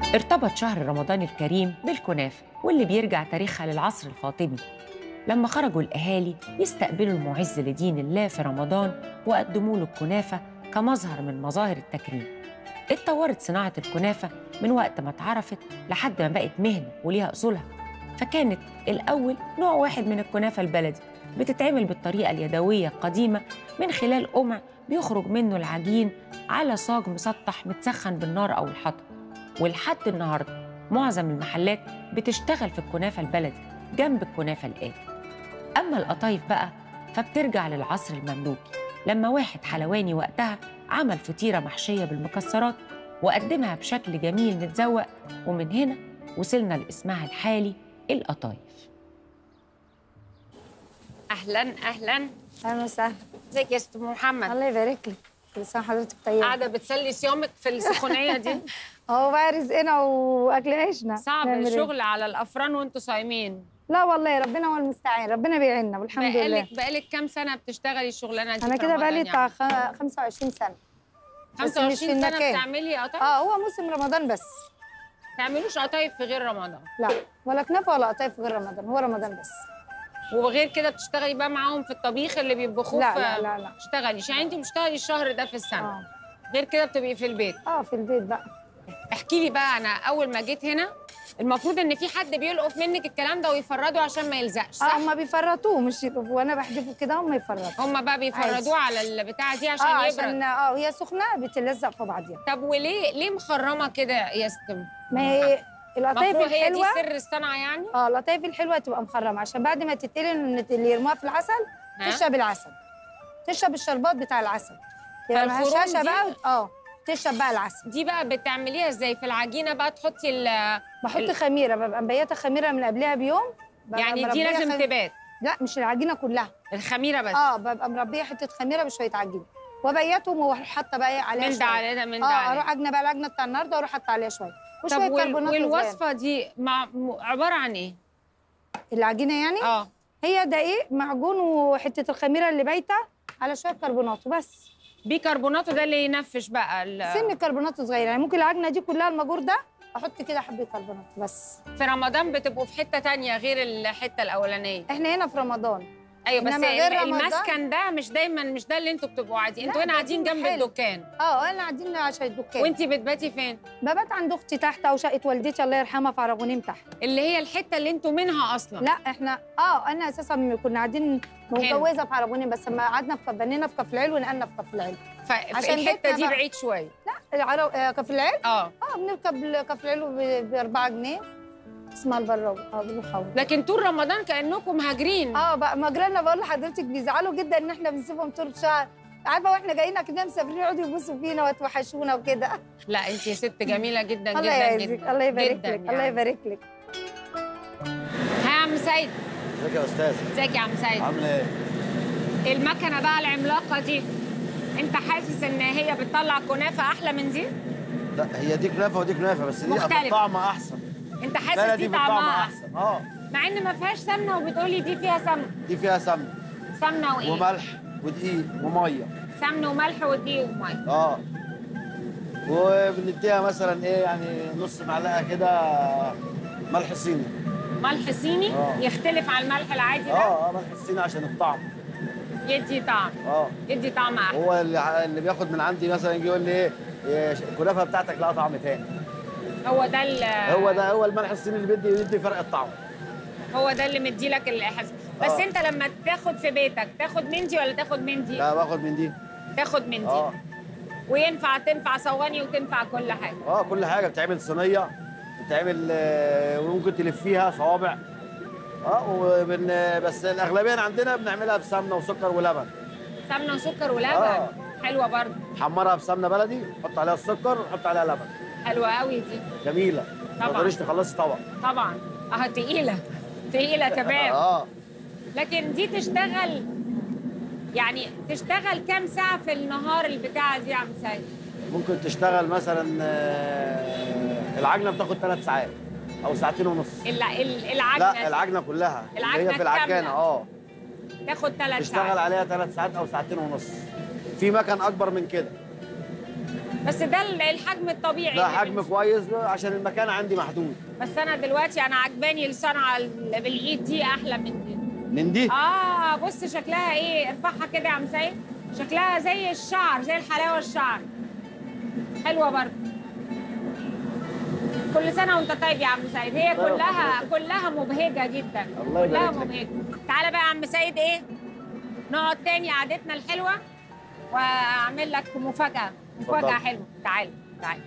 ارتبط شهر رمضان الكريم بالكنافة واللي بيرجع تاريخها للعصر الفاطمي لما خرجوا الأهالي يستقبلوا المعز لدين الله في رمضان وقدموا له الكنافة كمظهر من مظاهر التكريم اتطورت صناعة الكنافة من وقت ما اتعرفت لحد ما بقت مهنة وليها أصولها فكانت الأول نوع واحد من الكنافة البلدي بتتعمل بالطريقة اليدوية القديمة من خلال قمع بيخرج منه العجين على صاج مسطح متسخن بالنار أو الحطب ولحد النهارده معظم المحلات بتشتغل في الكنافه البلدي جنب الكنافه الآلي. اما القطايف بقى فبترجع للعصر المملوكي لما واحد حلواني وقتها عمل فطيره محشيه بالمكسرات وقدمها بشكل جميل متزوق ومن هنا وصلنا لاسمها الحالي القطايف. اهلا اهلا اهلا وسهلا ازيك يا ست محمد الله يبارك لك كل سنه وحضرتك طيبه قاعده بتسلي صيامك في السخونيه دي اهو بقى رزقنا واكل عيشنا صعب نعمل إيه؟ الشغل على الافران وانتوا صايمين لا والله ربنا هو المستعان ربنا بيعيننا والحمد لله بقالك بقالك كام سنه بتشتغلي الشغلانه دي انا في كده رمضان بقالي يعني؟ بتاع خ- 25 سنه بس مش 25 في سنه المكان. بتعملي قطايف اه هو موسم رمضان بس تعملوش قطايف في غير رمضان لا ولا كنافه ولا قطايف غير رمضان هو رمضان بس وغير كده بتشتغلي بقى معاهم في الطبيخ اللي بيطبخوه لا في- لا لا لا تشتغلي يعني انت بتشتغلي الشهر ده في السنه اه غير كده بتبقي في البيت اه في البيت بقى احكي لي بقى انا اول ما جيت هنا المفروض ان في حد بيلقف منك الكلام ده ويفرده عشان ما يلزقش اه صح هم بيفرطوه مش يطبخوا وانا بحذفه كده هم يفرطوا هم بقى بيفردوه على البتاعه دي عشان اه يبرد عشان اه وهي سخنه بتلزق في بعضيها طب وليه ليه مخرمه كده يا ستم ما هي القطايف المفروض هي دي الحلوه سر الصنعه يعني اه القطايف الحلوه تبقى مخرمه عشان بعد ما تتقلي إن اللي يرموها في العسل ها؟ تشرب العسل تشرب الشربات بتاع العسل يبقى فالخروم مهشاشه دي- بقى وت- اه تشرب بقى العسل دي بقى بتعمليها ازاي في العجينه بقى تحطي ال- بحط ال- خميره ببقى مبيته خميره من قبلها بيوم ببقى يعني دي مربية لازم خم- تبات لا مش العجينه كلها الخميره بس اه ببقى مربيه حته خميره بشويه عجينه وبيتهم واروح حاطه بقى ايه عليها من ده شويه على ده من ده اه على اروح اجنب بقى العجنه بتاع النهارده واروح حاطه عليها شويه طب وشويه وال... كربونات صغيرة. والوصفه دي مع... م- عباره عن ايه العجينه يعني اه هي دقيق معجون وحته الخميره اللي بايته على شويه كربونات وبس بيكربونات وده اللي ينفش بقى ال... سن كربونات صغيره يعني ممكن العجنه دي كلها المجور ده احط كده حبه كربونات بس في رمضان بتبقوا في حته تانية غير الحته الاولانيه احنا هنا في رمضان ايوه بس إنما غير ال- رمضان- المسكن ده مش دايما مش ده اللي انتوا بتبقوا قاعدين لا، انتوا هنا ده قاعدين في جنب محل. الدكان اه انا قاعدين عشان الدكان وانتي بتباتي فين ببات عند اختي تحت او شقه والدتي الله يرحمها في عرغونيم تحت اللي هي الحته اللي انتوا منها اصلا لا احنا اه انا اساسا كنا قاعدين متجوزه في عرغونيم بس لما قعدنا في كف بنينا في كف العلو ونقلنا في كف العلو عشان فالحته بيتنا دي بقى. بعيد شويه العرو... آه كف العلو اه اه بنركب كف العلو ب 4 جنيه اسمها البراوي اه بنروح لكن طول رمضان كانكم مهاجرين اه بقى مجرنا بقول لحضرتك بيزعلوا جدا ان احنا بنسيبهم طول الشهر عارفه واحنا جايين كده مسافرين يقعدوا يبوسوا فينا وتوحشونا وكده لا انت ست جميله جدا الله جدا يعزك جدا الله يبارك جداً لك الله يعني. يبارك لك ها يا عم سيد ازيك يا استاذ ازيك يا عم سيد عامله ايه المكنه بقى العملاقه دي انت حاسس ان هي بتطلع كنافه احلى من دي لا هي دي كنافه ودي كنافه بس دي مختلف. في الطعم احسن انت لا حاسس لا دي دي في الطعم طعمها احسن احسن اه مع ان ما فيهاش سمنه وبتقولي دي فيها سمنه دي فيها سمنه سمنه وايه وملح ودقيق وميه سمنه وملح ودقيق وميه اه وبنديها مثلا ايه يعني نص معلقه كده ملح صيني ملح صيني آه. يختلف عن الملح العادي ده اه اه ملح الصيني عشان الطعم يدي طعم اه يدي طعم احلى هو اللي ع- اللي بياخد من عندي مثلا يجي يقول لي ايه إيه، الكنافه بتاعتك لها طعم تاني هو ده ال- هو ده هو الملح الصيني اللي بيدي بيدي فرق الطعم هو ده اللي مديلك الاحساس بس آه. انت لما تاخد في بيتك تاخد من دي ولا تاخد من دي لا باخد من دي تاخد من دي اه وينفع تنفع صواني وتنفع كل حاجه اه كل حاجه بتعمل صينيه بتعمل آه، وممكن تلفيها صوابع اه وبن بس الاغلبيه عندنا بنعملها بسمنه وسكر ولبن سمنه وسكر ولبن آه. حلوه برضه نحمرها بسمنه بلدي نحط عليها السكر ونحط عليها لبن حلوه قوي دي جميله ما طبعاً. تقدريش تخلصي طبق طبعا اه تقيله تقيله تمام اه لكن دي تشتغل يعني تشتغل كام ساعه في النهار البتاعه دي يا عم سيد ممكن تشتغل مثلا آه، العجنه بتاخد ثلاث ساعات او ساعتين ونص ال- ال- العجنه لا العجنه كلها اللي العجنة هي في العجانه الكاملة. اه تاخد ثلاث تشتغل ساعات عليها ثلاث ساعات او ساعتين ونص في مكن اكبر من كده بس ده ال- الحجم الطبيعي ده اللي حجم بنشوفه. كويس عشان المكان عندي محدود بس انا دلوقتي انا عجباني الصنعه ال- بالايد دي احلى من دي من دي اه بص شكلها ايه ارفعها كده يا عم سيد شكلها زي الشعر زي الحلاوه الشعر حلوه برضه كل سنه وانت طيب يا عم سيد هي طيب كلها حضرتك. كلها مبهجه جدا الله كلها يبارك لك. مبهجه تعالى بقى يا عم سيد ايه نقعد تاني قعدتنا الحلوه واعمل لك مفاجاه مفاجاه اتفضل. حلوه تعالى تعالى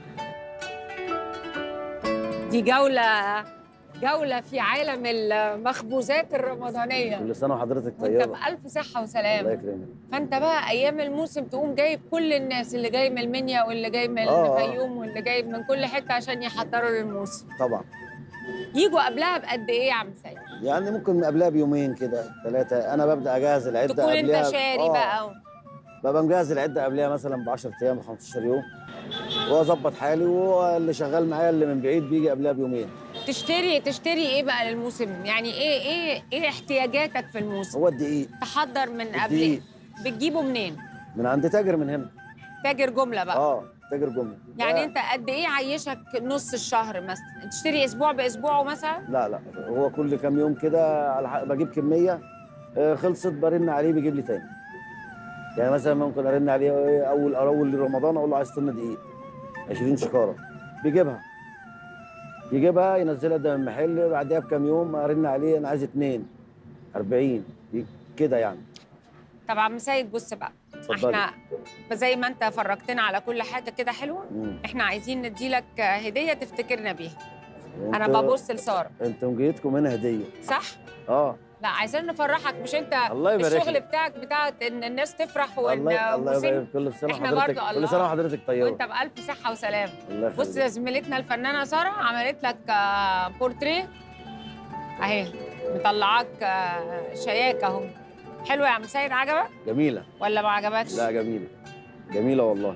دي جوله جوله في عالم المخبوزات الرمضانيه كل سنه وحضرتك وانت طيبه بألف صحة الله وسلامة يكرمك فانت بقى ايام الموسم تقوم جايب كل الناس اللي جاي من المنيا واللي جاي من آه، آه. الفيوم واللي جاي من كل حتة عشان يحضروا للموسم طبعا يجوا قبلها بقد ايه يا عم سيد يعني ممكن قبلها بيومين كده ثلاثه انا ببدا اجهز العده تكون قبلها انت شاري آه، بقى ببقى مجهز العده قبلها مثلا ب 10 ايام ب 15 يوم واظبط حالي واللي شغال معايا اللي من بعيد بيجي قبلها بيومين تشتري تشتري ايه بقى للموسم يعني ايه ايه ايه احتياجاتك في الموسم هو الدقيق تحضر من قبل الدقيق. بتجيبه منين من عند تاجر من هنا تاجر جملة بقى اه تاجر جمله يعني لا- انت قد ايه عيشك نص الشهر مثلا تشتري اسبوع باسبوعه مثلا لا لا هو كل كام يوم كده على حق- بجيب كميه آه، خلصت برن عليه بيجيب لي تاني يعني مثلا ممكن ارن عليه إيه، اول اول رمضان اقول له عايز طن دقيق 20 شكاره بيجيبها يجيبها ينزلها قدام المحل بعدها بكام يوم ارن عليه انا عايز اتنين 40 ي- كده يعني طب عم سيد بص بقى اتفضلي. احنا زي ما انت فرجتنا على كل حاجه كده حلوه مم. احنا عايزين نديلك هديه تفتكرنا بيها انا انتوا- ببص لساره انتوا جيتكم هنا هديه صح اه لا عايزين نفرحك مش انت الله يبارك الشغل لك. بتاعك بتاعت ان الناس تفرح الله الله والموسم يبارك كل سنه إحنا وحضرتك برضو الله. كل سنه وحضرتك طيبه وانت بالف صحه وسلام الله بص يخليك يا زميلتنا الفنانه ساره عملت لك آه، بورتريه اهي مطلعاك آه، شياكه اهو حلو يا عم سيد عجبك جميله ولا ما عجبكش لا جميله جميله والله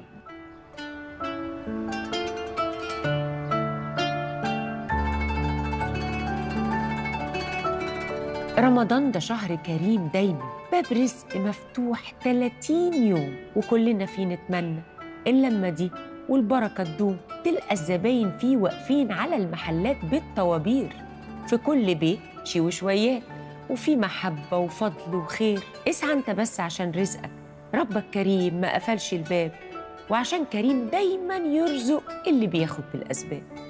رمضان ده شهر كريم دايما باب رزق مفتوح 30 يوم وكلنا فيه نتمنى اللمة دي والبركة تدوم تلقى الزباين فيه واقفين على المحلات بالطوابير في كل بيت شي وشويات وفي محبة وفضل وخير اسعى انت بس عشان رزقك ربك كريم ما قفلش الباب وعشان كريم دايما يرزق اللي بياخد بالأسباب